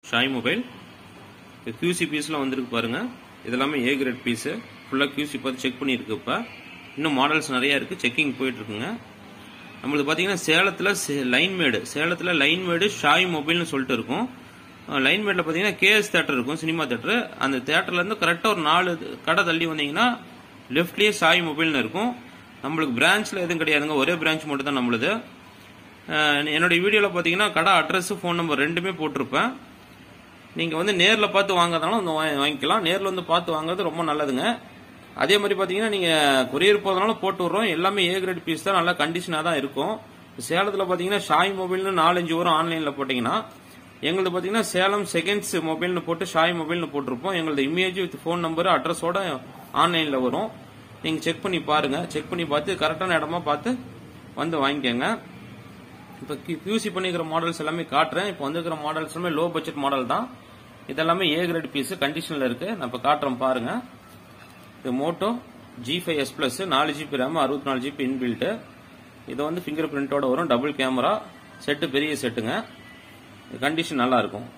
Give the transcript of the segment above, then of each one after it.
ஷாய் mobile QC பீஸ்லாம் வந்திருக்கு பாருங்க இதெல்லாமே ஏ கிரேட் பீஸு ஃபுல்லாக கியூசி பார்த்து செக் பண்ணியிருக்கு இப்போ இன்னும் மாடல்ஸ் நிறையா இருக்குது செக்கிங் போயிட்டு இருக்குங்க நம்மளுக்கு பார்த்தீங்கன்னா சேலத்தில் லைன்மேடு சேலத்தில் லைன்மேடு ஷாய் மொபைல்னு சொல்லிட்டு இருக்கும் லைன்மேடில் பார்த்தீங்கன்னா கேஎஸ் தேட்டர் இருக்கும் சினிமா தேட்டர் அந்த தேட்டர்லேருந்து கரெக்டாக ஒரு நாலு கடை தள்ளி வந்தீங்கன்னா லெஃப்ட்லேயே சாய் மொபைல்னு இருக்கும் நம்மளுக்கு பிரான்ச்சில் எதுவும் கிடையாதுங்க ஒரே பிரான்ச் மட்டும் தான் நம்மளுது அஹ் என்னுடைய வீடியோவில் பார்த்தீங்கன்னா கடை அட்ரஸ் ஃபோன் நம்பர் ரெண்டுமே போட்டிருப்பேன் நீங்கள் வந்து நேரில் பார்த்து வாங்குறதுனால வந்து வாங்கி- வாங்கிக்கலாம் நேரில் வந்து பார்த்து வாங்குறது ரொம்ப நல்லதுங்க அதே மாதிரி பார்த்தீங்கன்னா நீங்கள் கொரியர் போகிறதுனால போட்டு விட்றோம் எல்லாமே ஏ கிரேட் பீஸ் தான் நல்லா கண்டிஷனாக தான் இருக்கும் சேலத்தில் பார்த்தீங்கன்னா ஷாய் மொபைல்னு நாலஞ்சு வரும் ஆன்லைனில் போட்டிங்கன்னா எங்களது பார்த்தீங்கன்னா சேலம் செகண்ட்ஸ் மொபைல்னு போட்டு ஷாய் மொபைல்னு போட்டிருப்போம் எங்களது இமேஜ் வித் ஃபோன் நம்பர் அட்ரஸோட ஆன்லைனில் வரும் நீங்கள் செக் பண்ணி பாருங்க செக் பண்ணி பார்த்து கரெக்டான இடமா பார்த்து வந்து வாங்கிக்கோங்க இப்போ கியூசி பண்ணிக்கிற மாடல்ஸ் எல்லாமே காட்டுறேன் இப்போ வந்திருக்கிற மாடல்ஸ் எல்லாமே லோ பட்ஜெட் மாடல் தான் இதெல்லாமே ஏ கிரேட் பீஸ் கண்டிஷனில் இருக்கு நான் இப்போ காட்டுறேன் பாருங்க இது Moto G five S plus நாலு ஜிபி ரேம் அறுபத்தி நாலு ஜிபி இன்பில்ட்டு இது வந்து ஃபிங்கர் பிரிண்டோட வரும் டபுள் கேமரா செட்டு பெரிய செட்டுங்க கண்டிஷன் நல்லா இருக்கும்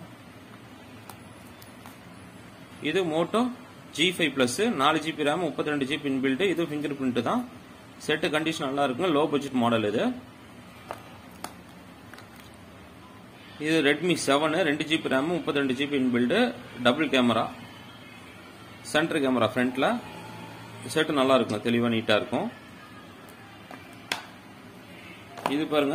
இது மோட்டோ ஜி ஃபைவ் பிளஸ் நாலு ஜிபி ரேம் முப்பத்தி ரெண்டு ஜிபி இன்பில்ட் இது ஃபிங்கர் பிரிண்ட் தான் செட்டு கண்டிஷன் நல்லா இருக்குங்க லோ பட்ஜெட் மாடல் இது இது ரெட்மி செவனு ரெண்டு ஜிபி ரேம் முப்பத்தி ரெண்டு GB inbuilt double camera centre camera ஃப்ரண்ட்ல செட்டு நல்லா இருக்கும் தெளிவா நீட்டா இருக்கும் இது பாருங்க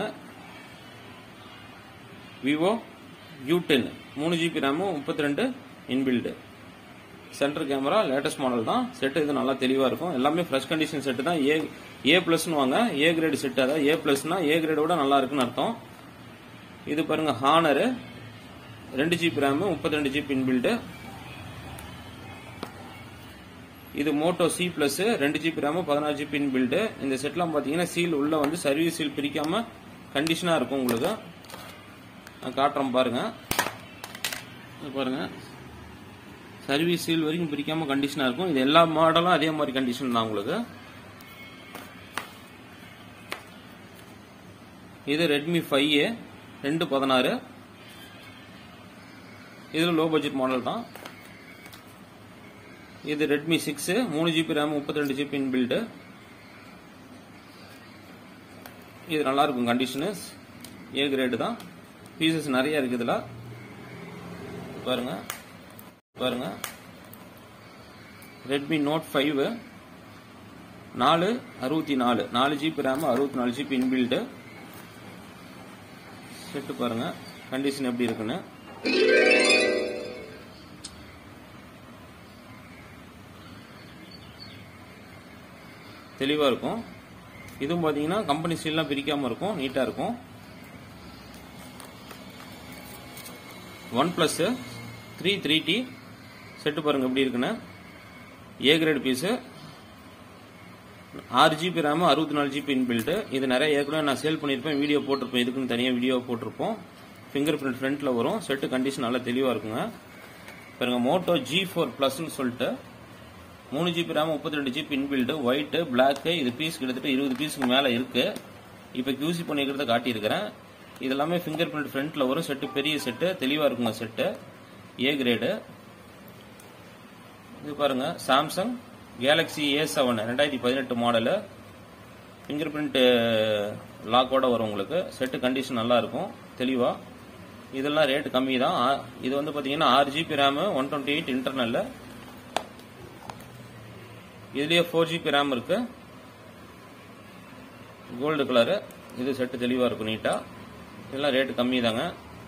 விவோ யூ டென் மூணு ஜிபி ரேமு முப்பத்தி ரெண்டு inbuilt centre camera latest model தான் செட்டு இது நல்லா தெளிவா இருக்கும் எல்லாமே ஃப்ரெஷ் கண்டிஷன் செட்டு தான் ஏ ஏ பிளஸ்னு வாங்க ஏ கிரேடு செட் அதாவது ஏ பிளஸ்னா ஏ கிரேடோட நல்லா இருக்குன்னு அர்த்தம் இது பாருங்க ஹானரு ரெண்டு ஜிபி ரேம் முப்பத்தி ரெண்டு ஜிபி இன்பில்டு இது மோட்டோ சி பிளஸ் ரெண்டு ஜிபி ரேம் பதினாறு ஜிபி இன்பில்டு இந்த செட்லாம் பாத்தீங்கன்னா சீல் உள்ள வந்து சர்வீஸ் சீல் பிரிக்காம கண்டிஷனா இருக்கும் உங்களுக்கு நான் காட்டுறேன் பாருங்க இது பாருங்க சர்வீஸ் சீல் வரைக்கும் பிரிக்காம கண்டிஷனா இருக்கும் இது எல்லா மாடலும் அதே மாதிரி கண்டிஷன் தான் உங்களுக்கு இது ரெட்மி ஃபைவ் ரெண்டு பதினாறு இதில் லோ பட்ஜெட் மாடல் தான் இது ரெட்மி சிக்ஸ் மூணு ஜிபி ரேம் முப்பத்தி ரெண்டு ஜிபி இன்பில்டு இது நல்லா இருக்கும் கண்டிஷனு ஏ கிரேடு தான் பீசஸ் நிறைய இருக்கு இதுல பாருங்க பாருங்க ரெட்மி நோட் ஃபைவ் நாலு அறுபத்தி நாலு நாலு ஜிபி ரேம் அறுபத்தி நாலு ஜிபி இன்பில்டு செட்டு பாருங்க கண்டிஷன் எப்படி இருக்குன்னு தெளிவா இருக்கும் இதுவும் பாத்தீங்கன்னா கம்பெனி சீல்லாம் பிரிக்காம இருக்கும் நீட்டா இருக்கும் OnePlus three three T set பாருங்க எப்படி இருக்குன்னு ஏ கிரேட் பீஸு ஆறு ஜிபி ரேம் அறுபத்தி நாலு ஜிபி இன்பில்ட்டு இது நிறைய ஏற்கனவே நான் சேல் பண்ணியிருப்பேன் வீடியோ போட்டிருப்பேன் இதுக்குன்னு தனியாக வீடியோ போட்டிருப்போம் ஃபிங்கர் பிரிண்ட் ஃப்ரண்ட்ல வரும் செட்டு கண்டிஷன் நல்லா தெளிவாக இருக்குங்க பாருங்க மோட்டோ ஜி ஃபோர் ப்ளஸ்ன்னு சொல்லிட்டு மூணு ஜிபி ரேம் முப்பத்தி ரெண்டு ஜிபி இன்பில்ட்டு ஒயிட்டு பிளாக்கு இது பீஸ் கிட்டத்தட்ட இருபது பீஸுக்கு மேலே இருக்கு இப்போ கியூசி பண்ணிக்கிறத காட்டியிருக்கிறேன் இது எல்லாமே ஃபிங்கர் பிரிண்ட் ஃப்ரண்ட்ல வரும் செட்டு பெரிய செட்டு தெளிவாக இருக்குங்க செட்டு ஏ கிரேடு இது பாருங்க சாம்சங் கேலக்ஸி ஏ செவன் ரெண்டாயிரத்தி பதினெட்டு மாடலு ஃபிங்கர் பிரிண்ட் லாக்கோட வரும் உங்களுக்கு செட்டு கண்டிஷன் நல்லா இருக்கும் தெளிவா இதெல்லாம் ரேட் கம்மி தான் ஆ- இது வந்து பாத்தீங்கன்னா ஆறு GB RAM one twenty eight internal இதுலயே ஃபோர் ஜிபி ரேம் இருக்கு கோல்டு கலரு இது செட்டு தெளிவா இருக்கும் நீட்டா இதெல்லாம் ரேட் கம்மி தாங்க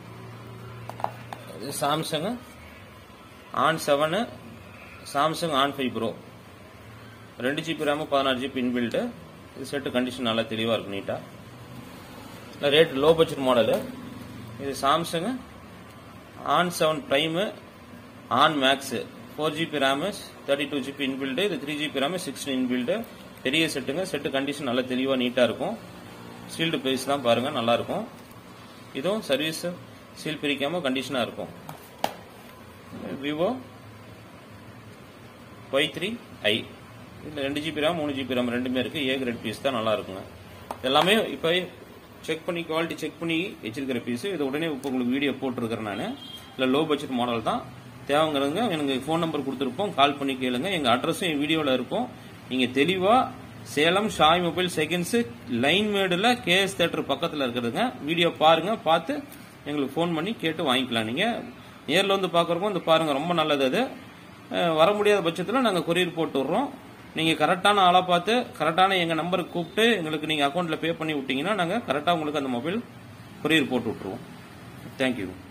இது Samsung On seven Samsung On five pro ரெண்டு ஜிபி ரேம் பதினாறு ஜிபி இன்பில்ட்டு இது செட்டு கண்டிஷன் நல்லா தெளிவாக இருக்கும் நீட்டாக ரேட் லோ பட்ஜெட் மாடலு இது Samsung On seven prime On max four GB RAM thirty two GB inbuilt இது three GB RAM sixteen inbuilt பெரிய செட்டுங்க செட்டு கண்டிஷன் நல்லா தெளிவாக நீட்டாக இருக்கும் சீல்டு பேஸ் தான் பாருங்க நல்லா இருக்கும் இதுவும் சர்வீஸ் சீல் பிரிக்காம கண்டிஷனாக இருக்கும் விவோ ஒய் த்ரீ ஐ இதில் ரெண்டு ஜிபி ரேம் மூணு ஜிபி ரேம் ரெண்டுமே இருக்கு ஏ கிரேட் பீஸ் தான் நல்லா இருக்குங்க எல்லாமே இப்போ செக் பண்ணி குவாலிட்டி செக் பண்ணி வச்சிருக்கிற பீஸ் இது உடனே இப்போ உங்களுக்கு வீடியோ போட்டிருக்கிறேன் நான் இல்லை லோ பட்ஜெட் மாடல் தான் தேவைங்கிறவங்க எனக்கு ஃபோன் நம்பர் கொடுத்துருப்போம் கால் பண்ணி கேளுங்க எங்கள் அட்ரஸும் என் வீடியோவில் இருக்கும் நீங்கள் தெளிவாக சேலம் ஷாய் மொபைல் செகண்ட்ஸு லைன் மேடில் கேஎஸ் தேட்டர் பக்கத்தில் இருக்கிறதுங்க வீடியோ பாருங்க பார்த்து எங்களுக்கு ஃபோன் பண்ணி கேட்டு வாங்கிக்கலாம் நீங்கள் நேரில் வந்து பார்க்குறப்போ இந்த பாருங்கள் ரொம்ப நல்லது அது அஹ் வர முடியாத பட்சத்தில் நாங்கள் கொரியர் போட்டு விட்றோம் நீங்கள் கரெக்டான ஆளாக பார்த்து கரெக்டான எங்கள் நம்பருக்கு கூப்பிட்டு எங்களுக்கு நீங்கள் அக்கௌண்ட்டில் பே பண்ணி விட்டீங்கன்னா நாங்கள் கரெக்டாக உங்களுக்கு அந்த மொபைல் கொரியர் போட்டு விட்ருவோம் தேங்க்யூ